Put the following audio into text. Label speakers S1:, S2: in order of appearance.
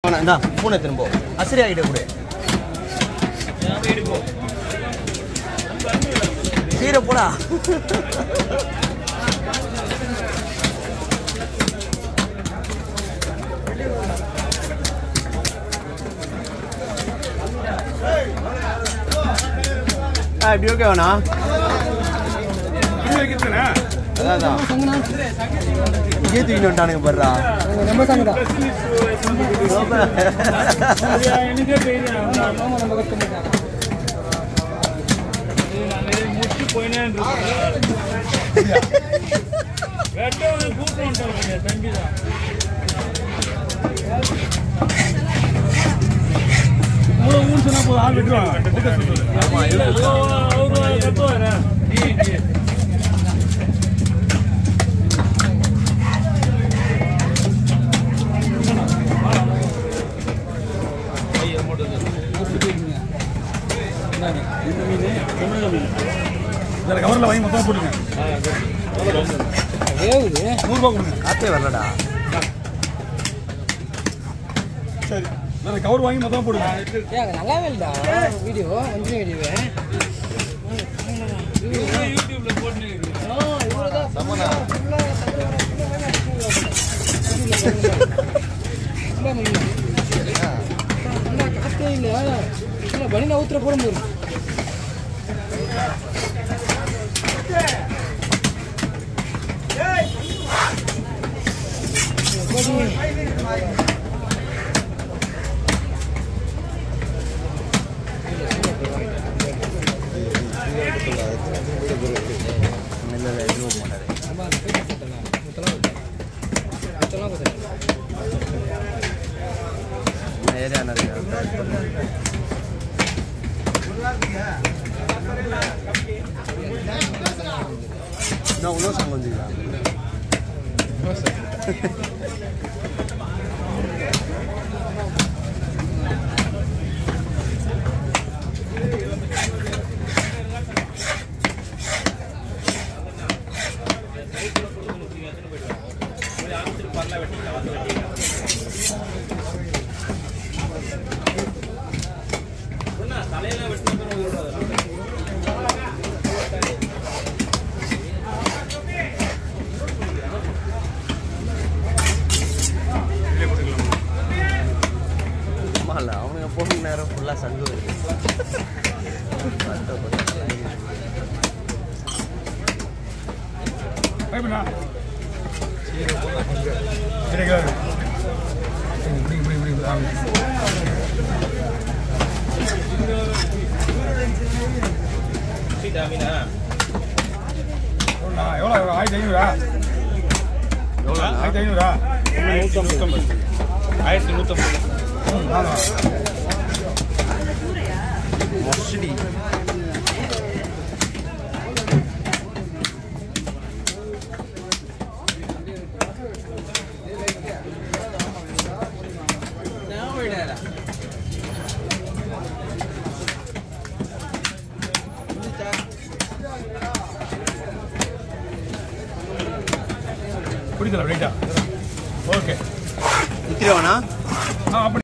S1: அவனை இந்தா பூனை திரும்ப அசரி ஆகிட்ட கூட கீரை போடா ஆ இப்படி ஓகே வேணா அதான் அதான். இங்கே தூக்கிட்டு வந்துட்டானுங்க பாருடா
S2: நம்ம சாங்கடா
S3: கவரில் வாங்கி மொத்தமாக போட்டுங்க
S2: வேவுது
S3: நூறுரூபா கொடுங்க
S1: காத்தே வரலடா
S3: சரி வேறு கவர் வாங்கி மொத்தமாக போடுங்க
S2: ஏங்க நல்லாவே இல்லடா வீடியோ வந்து வீடியோவே காத்தே இல்லை பனியில் ஊத்துற போட முடியும்
S1: இல்லை இல்லை எதுவும் மாட்டாரு ஏரியா நிறைய நான் இன்னும் சாங் வந்துக்கலாம் அம்மா இல்லை அவனுங்க போன நேரம் ஃபுல்லாக சங்கு வருது
S3: பயப்படா கிடைக்காது இப்படி இப்படி இப்படி இப்படி ஆ. எவ்வளோண்ணா? எவ்வளோ எவ்வளோ? ஆயிரத்தி ஐநூறா ஆயிரத்தி ஐநூறா
S4: ஆயிரத்தி நூற்றம்பது
S3: ம், நானூறா?
S1: மொசடி
S3: பிடிக்கல ரைட்டா ஓகே
S1: விற்கிறவனா
S3: ஆ அப்படி